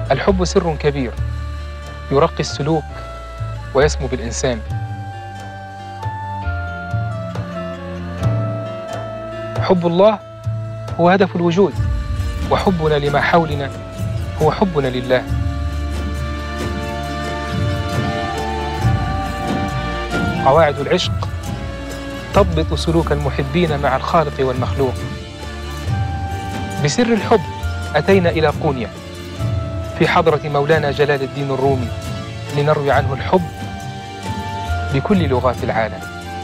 الحب سر كبير يرقي السلوك ويسمو بالإنسان حب الله هو هدف الوجود وحبنا لما حولنا هو حبنا لله قواعد العشق تضبط سلوك المحبين مع الخالق والمخلوق بسر الحب أتينا إلى قونيا في حضرة مولانا جلال الدين الرومي لنروي عنه الحب بكل لغات العالم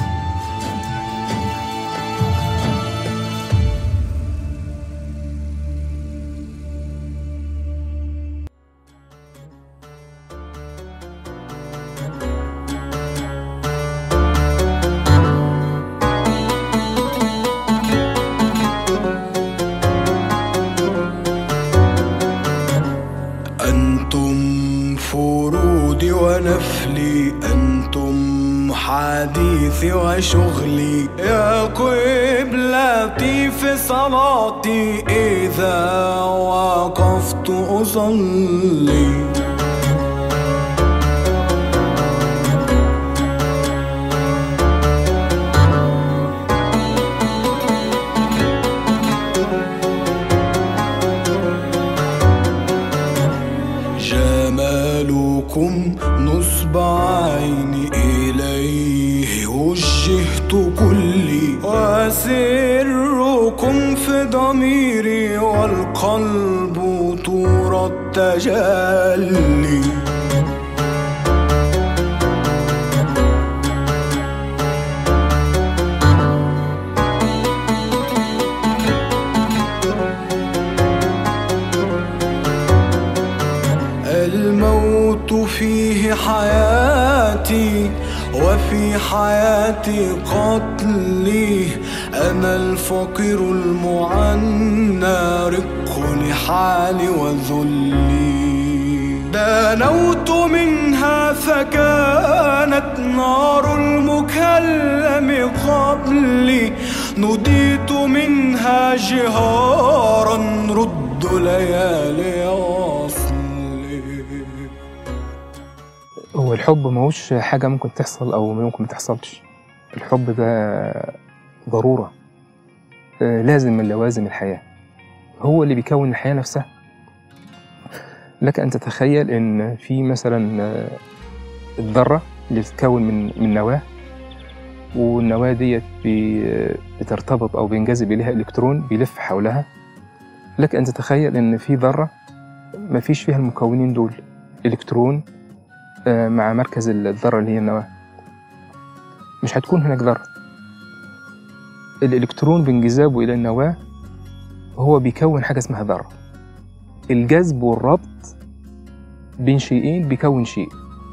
أنتم فرودي ونفلي أنتم حديثي وشغلي يا قبلتي في صلاتي إذا وقفت أصلي جمالكم نصب عيني إليه وجهت كلي وسركم في ضميري والقلب طور التجلي الموت فيه حياتي وفي حياتي قتلي أنا الفقير المعنى رق لحالي وذلي دنوت منها فكانت نار المكلم قبلي نوديت منها جهارا رد ليالي أصلي هو الحب ماهوش حاجة ممكن تحصل أو ممكن ما تحصلش الحب ده ضرورة آه، لازم من لوازم الحياة هو اللي بيكون الحياة نفسها لك أن تتخيل إن في مثلا آه، الذرة اللي بتتكون من من نواة والنواة ديت بي- بترتبط أو بينجذب إليها إلكترون بيلف حولها لك أن تتخيل إن في ذرة ما فيش فيها المكونين دول إلكترون آه، مع مركز الذرة اللي هي النواة مش هتكون هناك ذرة الإلكترون بانجذابه إلى النواة هو بيكون حاجة اسمها ذرة الجذب والربط بين شيئين بيكون شيء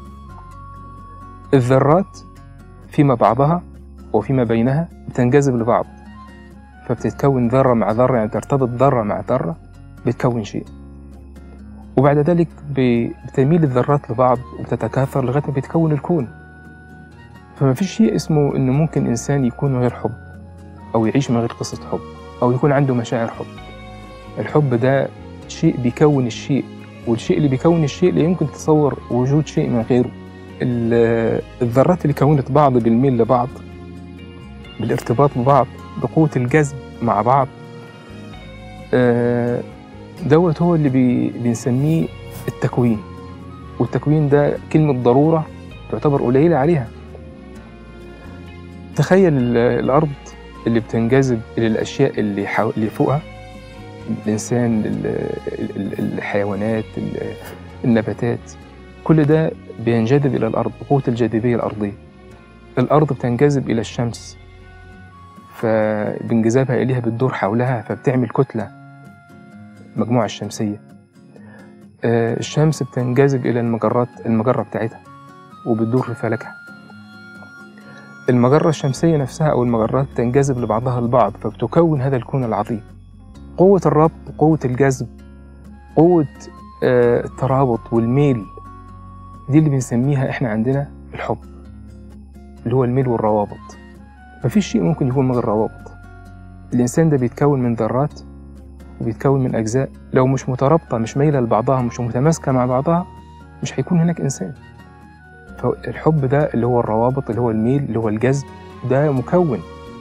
الذرات فيما بعضها وفيما بينها بتنجذب لبعض فبتتكون ذرة مع ذرة يعني ترتبط ذرة مع ذرة بتكون شيء وبعد ذلك ب- بتميل الذرات لبعض وبتتكاثر لغاية ما بيتكون الكون فما فيش شيء اسمه إنه ممكن إنسان يكون من غير حب أو يعيش من غير قصة حب أو يكون عنده مشاعر حب الحب ده شيء بيكون الشيء والشيء اللي بيكون الشيء لا يمكن تصور وجود شيء من غيره ال- الذرات اللي كونت بعض بالميل لبعض بالارتباط ببعض بقوة الجذب مع بعض آه، دوت هو اللي بي بنسميه التكوين والتكوين ده كلمة ضرورة تعتبر قليلة عليها تخيل ال- الأرض اللي بتنجذب إلى الأشياء اللي, حو... اللي فوقها الإنسان ال- ال- ال- الحيوانات ال- النباتات كل ده بينجذب إلى الأرض بقوة الجاذبية الأرضية الأرض بتنجذب إلى الشمس فبانجذابها إليها بتدور حولها فبتعمل كتلة المجموعة الشمسية آه، الشمس بتنجذب إلى المجرات المجرة بتاعتها وبتدور في فلكها المجرة الشمسية نفسها أو المجرات تنجذب لبعضها البعض فبتكون هذا الكون العظيم قوة الربط قوة الجذب قوة آه، الترابط والميل دي اللي بنسميها احنا عندنا الحب اللي هو الميل والروابط مفيش شيء ممكن يكون من غير روابط الإنسان ده بيتكون من ذرات وبيتكون من أجزاء لو مش مترابطة مش مايلة لبعضها مش متماسكة مع بعضها مش هيكون هناك إنسان فالحب ده اللي هو الروابط اللي هو الميل اللي هو الجذب ده مكون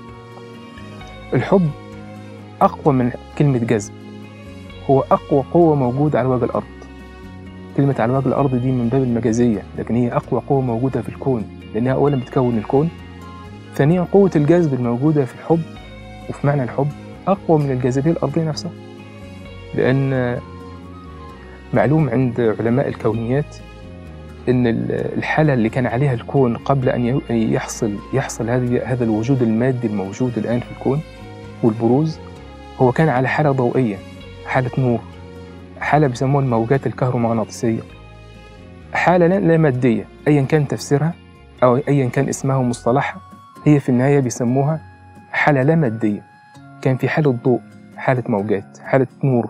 الحب أقوى من كلمة جذب هو أقوى قوة موجودة على وجه الأرض كلمة على وجه الأرض دي من باب المجازية لكن هي أقوى قوة موجودة في الكون لأنها أولا بتكون الكون ثانيا قوة الجذب الموجودة في الحب وفي معنى الحب أقوى من الجاذبية الأرضية نفسها لأن معلوم عند علماء الكونيات إن الحالة اللي كان عليها الكون قبل أن يحصل يحصل هذه هذا الوجود المادي الموجود الآن في الكون والبروز هو كان على حالة ضوئية حالة نور حالة بيسموها الموجات الكهرومغناطيسية حالة لا مادية أيا كان تفسيرها أو أيا كان اسمها ومصطلحها هي في النهاية بيسموها حالة لا مادية كان في حالة ضوء حالة موجات حالة نور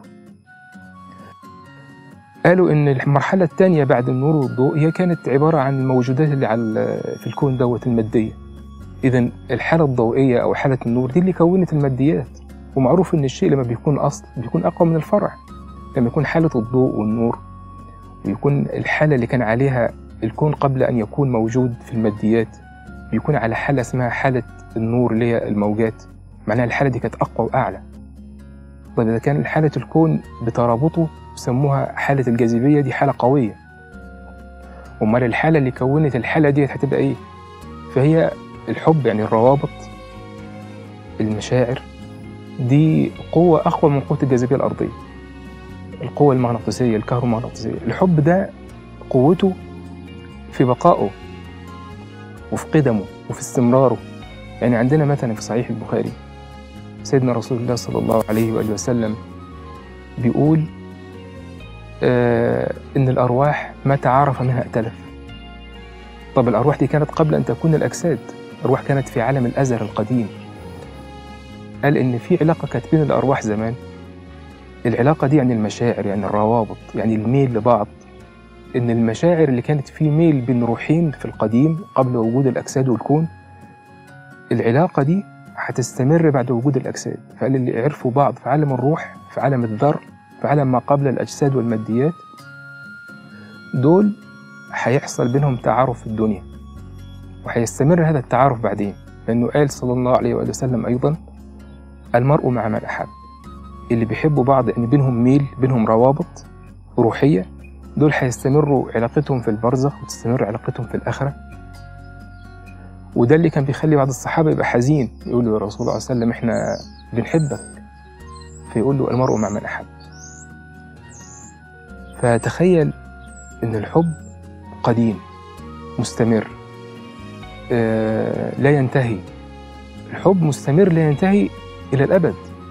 قالوا إن المرحلة الثانية بعد النور والضوء هي كانت عبارة عن الموجودات اللي على في الكون دوت المادية إذا الحالة الضوئية أو حالة النور دي اللي كونت الماديات ومعروف إن الشيء لما بيكون أصل بيكون أقوى من الفرع لما يكون حالة الضوء والنور ويكون الحالة اللي كان عليها الكون قبل أن يكون موجود في الماديات بيكون على حالة اسمها حالة النور اللي هي الموجات معناها الحالة دي كانت أقوى وأعلى طيب إذا كان حالة الكون بترابطه بيسموها حالة الجاذبية دي حالة قوية أمال الحالة اللي كونت الحالة دي هتبقى إيه؟ فهي الحب يعني الروابط المشاعر دي قوة أقوى من قوة الجاذبية الأرضية القوة المغناطيسية الكهرومغناطيسية الحب ده قوته في بقائه وفي قدمه وفي استمراره يعني عندنا مثلا في صحيح البخاري سيدنا رسول الله صلى الله عليه وآله وسلم بيقول آه إن الأرواح ما تعارف منها ائتلف طب الأرواح دي كانت قبل أن تكون الأجساد الأرواح كانت في عالم الأزل القديم قال إن في علاقة كانت بين الأرواح زمان العلاقة دي يعني المشاعر يعني الروابط يعني الميل لبعض إن المشاعر اللي كانت في ميل بين روحين في القديم قبل وجود الأجساد والكون العلاقة دي هتستمر بعد وجود الأجساد فقال اللي عرفوا بعض في عالم الروح في عالم الذر في عالم ما قبل الأجساد والماديات دول هيحصل بينهم تعارف في الدنيا وهيستمر هذا التعارف بعدين لأنه قال صلى الله عليه وآله وسلم أيضا المرء مع من أحب اللي بيحبوا بعض يعني بينهم ميل بينهم روابط روحية دول هيستمروا علاقتهم في البرزخ وتستمر علاقتهم في الآخرة وده اللي كان بيخلي بعض الصحابة يبقى حزين يقول له يا رسول الله صلى الله عليه وسلم احنا بنحبك فيقول له المرء مع من أحب فتخيل إن الحب قديم مستمر آه لا ينتهي الحب مستمر لا ينتهي إلى الأبد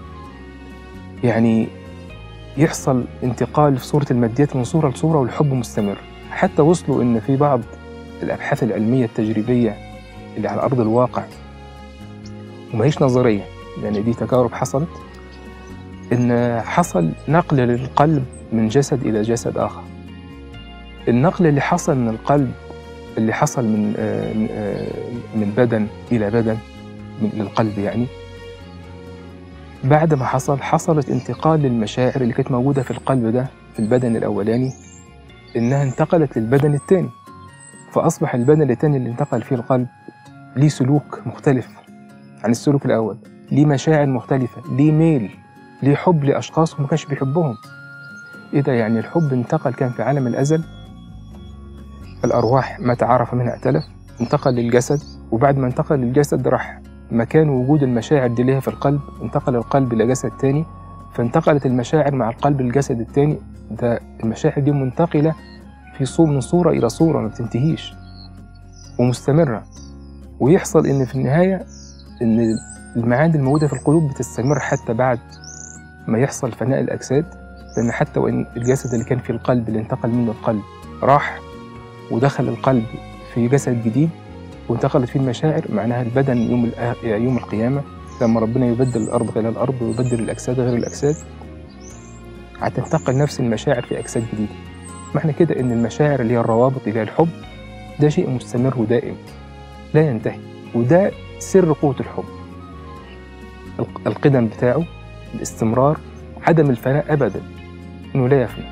يعني يحصل انتقال في صورة الماديات من صورة لصورة والحب مستمر حتى وصلوا إن في بعض الأبحاث العلمية التجريبية اللي على أرض الواقع وما هيش نظرية يعني دي تجارب حصلت إن حصل نقل للقلب من جسد إلى جسد آخر النقل اللي حصل من القلب اللي حصل من من بدن إلى بدن من للقلب يعني بعد ما حصل حصلت انتقال للمشاعر اللي كانت موجودة في القلب ده في البدن الأولاني إنها انتقلت للبدن الثاني فأصبح البدن الثاني اللي انتقل فيه القلب ليه سلوك مختلف عن السلوك الأول ليه مشاعر مختلفة ليه ميل ليه حب لأشخاص وما كانش بيحبهم إيه ده يعني الحب انتقل كان في عالم الأزل الأرواح ما تعارف منها ائتلف انتقل للجسد وبعد ما انتقل للجسد راح مكان وجود المشاعر دي ليها في القلب انتقل القلب إلى جسد تاني فانتقلت المشاعر مع القلب للجسد التاني ده المشاعر دي منتقلة في صور من صورة إلى صورة ما بتنتهيش ومستمرة ويحصل إن في النهاية إن المعاني الموجودة في القلوب بتستمر حتى بعد ما يحصل فناء الأجساد لأن حتى وإن الجسد اللي كان في القلب اللي انتقل منه القلب راح ودخل القلب في جسد جديد وانتقلت فيه المشاعر معناها البدن يوم يوم القيامة لما ربنا يبدل الأرض غير الأرض ويبدل الأجساد غير الأجساد هتنتقل نفس المشاعر في أجساد جديدة معنى كده إن المشاعر اللي هي الروابط اللي هي الحب ده شيء مستمر ودائم لا ينتهي وده سر قوة الحب القدم بتاعه الاستمرار عدم الفناء أبدا إنه لا يفنى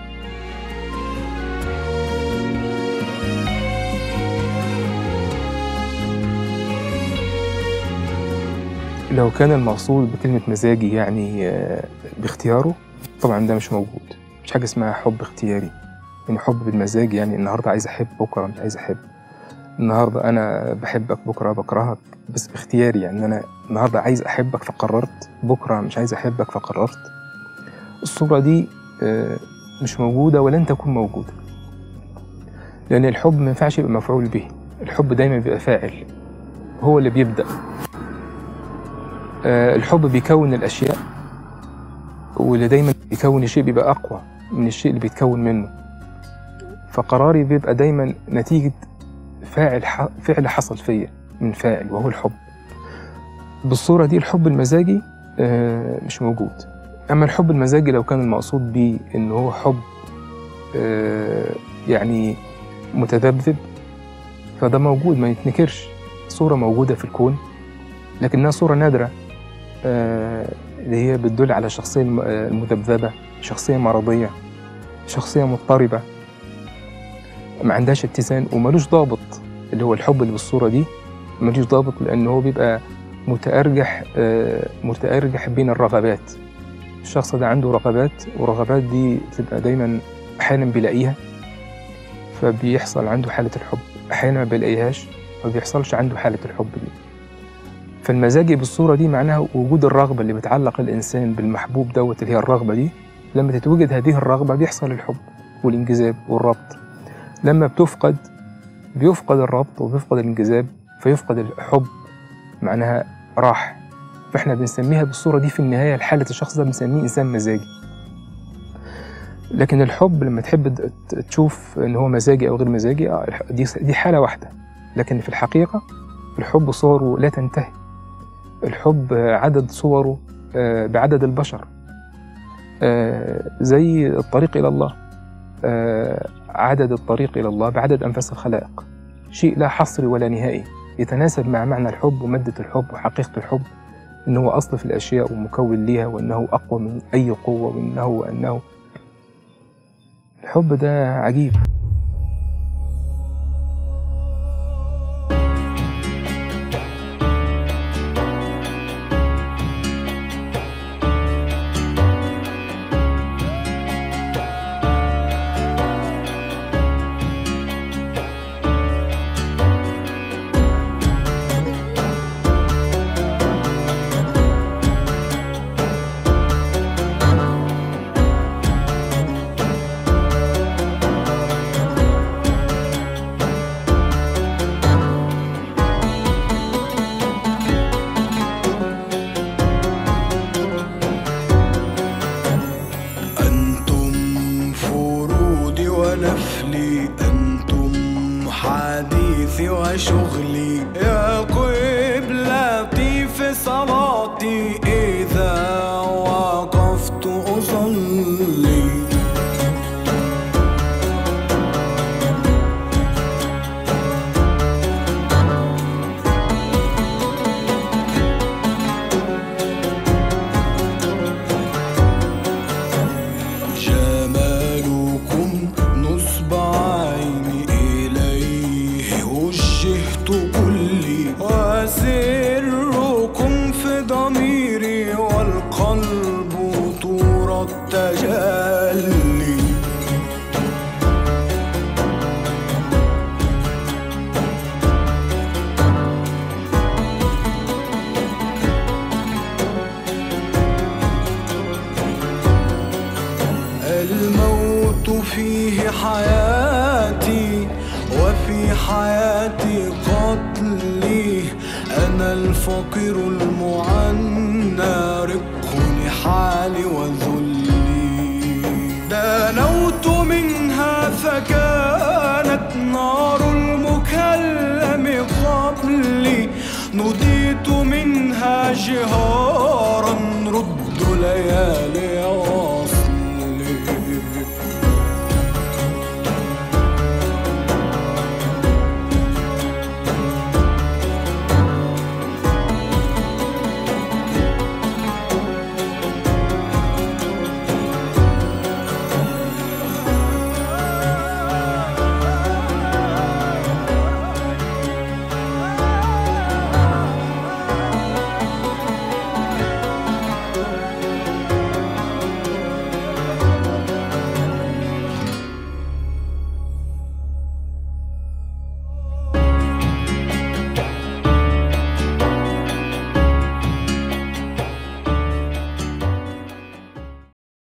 لو كان المقصود بكلمة مزاجي يعني آه، باختياره طبعا ده مش موجود مش حاجة اسمها حب اختياري يعني حب بالمزاج يعني النهاردة عايز أحب بكرة مش عايز أحب النهاردة أنا بحبك بكرة بكرهك بس باختياري يعني أنا النهاردة عايز أحبك فقررت بكرة مش عايز أحبك فقررت الصورة دي آه، مش موجودة ولن تكون موجودة لأن الحب ما ينفعش يبقى مفعول به الحب دايما بيبقى فاعل هو اللي بيبدأ آه، الحب بيكون الأشياء واللي دايما بيكون الشيء بيبقى أقوى من الشيء اللي بيتكون منه فقراري بيبقى دايما نتيجة فاعل ح... فعل حصل فيا من فاعل وهو الحب بالصورة دي الحب المزاجي آه، مش موجود أما الحب المزاجي لو كان المقصود بيه إن هو حب آه، يعني متذبذب فده موجود ما يتنكرش صورة موجودة في الكون لكنها صورة نادرة آه، اللي هي بتدل على شخصية الم- آه، المذبذبة شخصية مرضية شخصية مضطربة ما عندهاش اتزان وملوش ضابط اللي هو الحب اللي بالصورة دي ملوش ضابط لأن هو بيبقى متأرجح آه، متأرجح بين الرغبات الشخص ده عنده رغبات والرغبات دي بتبقى دايما أحيانا بيلاقيها فبيحصل عنده حالة الحب أحيانا ما بيلاقيهاش ما بيحصلش عنده حالة الحب دي فالمزاجي بالصورة دي معناها وجود الرغبة اللي بتعلق الإنسان بالمحبوب دوت اللي هي الرغبة دي لما تتوجد هذه الرغبة بيحصل الحب والانجذاب والربط لما بتفقد بيفقد الربط وبيفقد الانجذاب فيفقد الحب معناها راح فاحنا بنسميها بالصورة دي في النهاية لحالة الشخص ده بنسميه إنسان مزاجي لكن الحب لما تحب ت- تشوف إن هو مزاجي أو غير مزاجي آه، الح- دي دي حالة واحدة لكن في الحقيقة الحب صوره لا تنتهي الحب آه، عدد صوره آه، بعدد البشر آه، زي الطريق إلى الله آه، عدد الطريق إلى الله بعدد أنفاس الخلائق شيء لا حصر ولا نهائي يتناسب مع معنى الحب ومادة الحب وحقيقة الحب إنه هو أصل في الأشياء ومكون ليها وإنه أقوى من أي قوة وإنه وأنه الحب ده عجيب أنتم فرودي ونفلي أنتم حديثي وشغلي يا قبلتي في صلاتي إذا وقفت أصلي جمالكم نصب عيني إليه وجهت كلي وسركم في ضميري والقلب طور التجلي الموت فيه حياتي وفي حياتي قتلي أنا الفقير المعنى رق لحالي وذلي دانوت منها فكانت نار المكلم قبلي نوديت منها جهارا رد ليالي